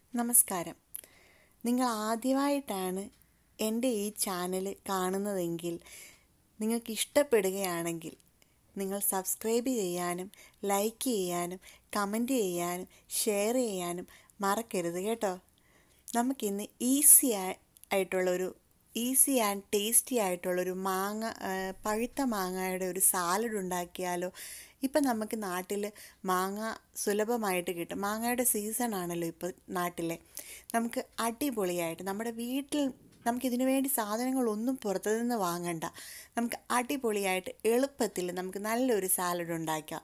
നമസ്കാരം നിങ്ങൾ ആദ്യമായിട്ടാണ് എൻ്റെ ഈ ചാനൽ കാണുന്നതെങ്കിൽ നിങ്ങൾക്ക് ഇഷ്ടപ്പെടുകയാണെങ്കിൽ നിങ്ങൾ സബ്സ്ക്രൈബ് ചെയ്യാനും ലൈക്ക് ചെയ്യാനും കമൻറ്റ് ചെയ്യാനും ഷെയർ ചെയ്യാനും മറക്കരുത് കേട്ടോ നമുക്കിന്ന് ഈസി ആയിട്ടുള്ളൊരു ഈസി ആൻഡ് ടേസ്റ്റി ആയിട്ടുള്ളൊരു മാങ്ങ ആ, പഴുത്ത മാങ്ങയുടെ ഒരു സാലഡ് ഉണ്ടാക്കിയാലോ ഇപ്പം നമുക്ക് നാട്ടിൽ മാങ്ങ സുലഭമായിട്ട് കിട്ടും മാങ്ങയുടെ സീസൺ ആണല്ലോ ഇപ്പോൾ നാട്ടിലെ നമുക്ക് അടിപൊളിയായിട്ട് നമ്മുടെ വീട്ടിൽ നമുക്കിതിനു വേണ്ടി സാധനങ്ങളൊന്നും പുറത്തു നിന്ന് വാങ്ങണ്ട നമുക്ക് അടിപൊളിയായിട്ട് എളുപ്പത്തിൽ നമുക്ക് നല്ലൊരു സാലഡ് ഉണ്ടാക്കാം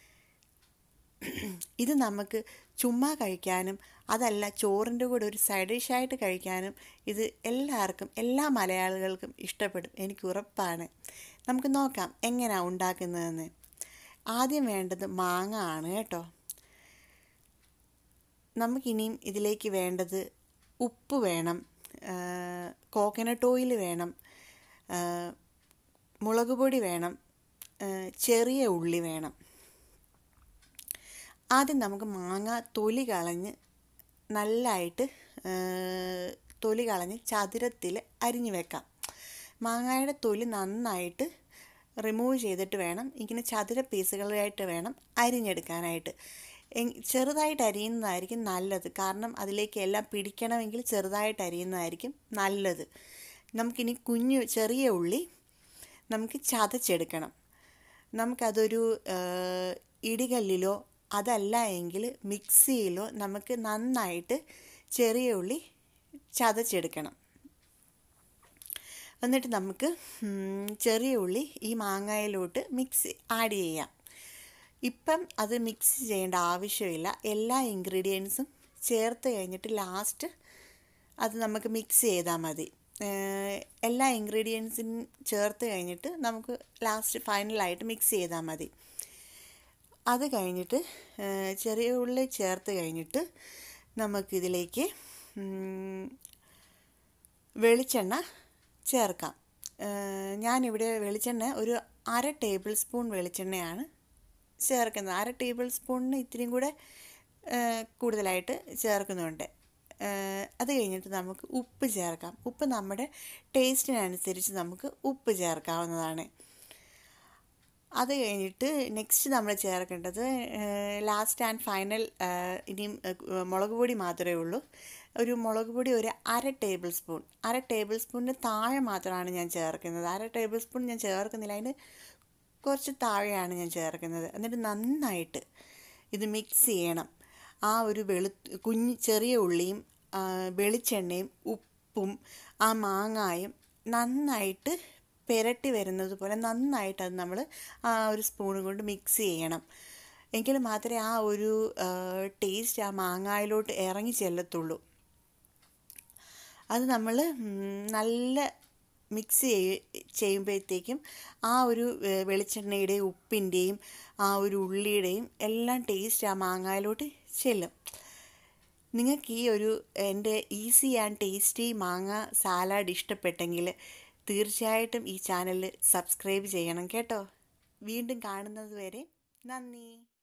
ഇത് നമുക്ക് ചുമ്മാ കഴിക്കാനും അതല്ല ചോറിൻ്റെ കൂടെ ഒരു സൈഡ് ഡിഷായിട്ട് കഴിക്കാനും ഇത് എല്ലാവർക്കും എല്ലാ മലയാളികൾക്കും ഇഷ്ടപ്പെടും എനിക്ക് ഉറപ്പാണ് നമുക്ക് നോക്കാം എങ്ങനെയാണ് ഉണ്ടാക്കുന്നതെന്ന് ആദ്യം വേണ്ടത് മാങ്ങ ആണ് കേട്ടോ നമുക്കിനിയും ഇതിലേക്ക് വേണ്ടത് ഉപ്പ് വേണം കോക്കനട്ട് ഓയിൽ വേണം ആ, മുളക് പൊടി വേണം ആ, ചെറിയ ഉള്ളി വേണം ആദ്യം നമുക്ക് മാങ്ങ തൊലി കളഞ്ഞ് നല്ലതായിട്ട് ആ, തൊലി കളഞ്ഞ് ചതുരത്തിൽ അരിഞ്ഞു വെക്കാം മാങ്ങയുടെ തൊലി നന്നായിട്ട് റിമൂവ് ചെയ്തിട്ട് വേണം ഇങ്ങനെ ചതുര പീസുകളായിട്ട് വേണം അരിഞ്ഞെടുക്കാനായിട്ട് എങ്- ചെറുതായിട്ട് അരിയുന്നതായിരിക്കും നല്ലത് കാരണം അതിലേക്ക് എല്ലാം പിടിക്കണമെങ്കിൽ ചെറുതായിട്ട് അരിയുന്നതായിരിക്കും നല്ലത് നമുക്കിനി കുഞ്ഞു ചെറിയ ഉള്ളി നമുക്ക് ചതച്ചെടുക്കണം നമുക്കതൊരു ആ, ഇടികല്ലിലോ അതല്ല എങ്കിൽ മിക്സിയിലോ നമുക്ക് നന്നായിട്ട് ചെറിയ ഉള്ളി ചതച്ചെടുക്കണം എന്നിട്ട് നമുക്ക് ഉം, ചെറിയ ഉള്ളി ഈ മാങ്ങയിലോട്ട് മിക്സ് ആഡ് ചെയ്യാം ഇപ്പം അത് മിക്സ് ചെയ്യേണ്ട ആവശ്യമില്ല എല്ലാ ഇൻഗ്രീഡിയൻസും ചേർത്ത് കഴിഞ്ഞിട്ട് ലാസ്റ്റ് അത് നമുക്ക് മിക്സ് ചെയ്താൽ മതി ഏഹ് എല്ലാ ഇൻഗ്രീഡിയൻസും ചേർത്ത് കഴിഞ്ഞിട്ട് നമുക്ക് ലാസ്റ്റ് ഫൈനലായിട്ട് മിക്സ് ചെയ്താൽ മതി അത് കഴിഞ്ഞിട്ട് ഏഹ് ചെറിയ ഉള്ളി ചേർത്ത് കഴിഞ്ഞിട്ട് നമുക്കിതിലേക്ക് ഉം, വെളിച്ചെണ്ണ ചേർക്കാം ഏഹ് ഞാനിവിടെ വെളിച്ചെണ്ണ ഒരു അര ടേബിൾ സ്പൂൺ വെളിച്ചെണ്ണയാണ് ചേർക്കുന്നത് അര ടേബിൾ സ്പൂണിന് ഇത്തിരിയും കൂടെ ഏഹ് കൂടുതലായിട്ട് ചേർക്കുന്നുണ്ട് ഏഹ് അത് കഴിഞ്ഞിട്ട് നമുക്ക് ഉപ്പ് ചേർക്കാം ഉപ്പ് നമ്മുടെ ടേസ്റ്റിനനുസരിച്ച് നമുക്ക് ഉപ്പ് ചേർക്കാവുന്നതാണ് അത് കഴിഞ്ഞിട്ട് നെക്സ്റ്റ് നമ്മൾ ചേർക്കേണ്ടത് ലാസ്റ്റ് ആൻഡ് ഫൈനൽ ഇനിയും ഏഹ്, മുളക് പൊടി മാത്രമേ ഉള്ളൂ ഒരു മുളക് പൊടി ഒരു അര ടേബിൾ സ്പൂൺ അര ടേബിൾ സ്പൂണിന് താഴെ മാത്രമാണ് ഞാൻ ചേർക്കുന്നത് അര ടേബിൾ സ്പൂൺ ഞാൻ ചേർക്കുന്നില്ല അതിന് കുറച്ച് താഴെയാണ് ഞാൻ ചേർക്കുന്നത് എന്നിട്ട് നന്നായിട്ട് ഇത് മിക്സ് ചെയ്യണം ആ ഒരു വെളു കുഞ്ഞ് ചെറിയ ഉള്ളിയും ആ, വെളിച്ചെണ്ണയും ഉപ്പും ആ മാങ്ങായും നന്നായിട്ട് പുരട്ടി വരുന്നത് പോലെ നന്നായിട്ട് അത് നമ്മൾ ആ ഒരു സ്പൂൺ കൊണ്ട് മിക്സ് ചെയ്യണം എങ്കിൽ മാത്രമേ ആ ഒരു ടേസ്റ്റ് ആ മാങ്ങായിലോട്ട് ഇറങ്ങി ചെല്ലത്തുള്ളൂ അത് നമ്മൾ നല്ല മിക്സ് ചെയ്യ ചെയ്യുമ്പോഴത്തേക്കും ആ ഒരു ഏ, വെളിച്ചെണ്ണയുടെയും ഉപ്പിൻ്റെയും ആ ഒരു ഉള്ളിയുടെയും എല്ലാം ടേസ്റ്റ് ആ മാങ്ങായിലോട്ട് ചെല്ലും നിങ്ങൾക്ക് ഈ ഒരു എൻ്റെ ഈസി ആൻഡ് ടേസ്റ്റി മാങ്ങ സാലാഡ് ഇഷ്ടപ്പെട്ടെങ്കിൽ തീർച്ചയായിട്ടും ഈ ചാനൽ സബ്സ്ക്രൈബ് ചെയ്യണം കേട്ടോ വീണ്ടും കാണുന്നത് വരെ നന്ദി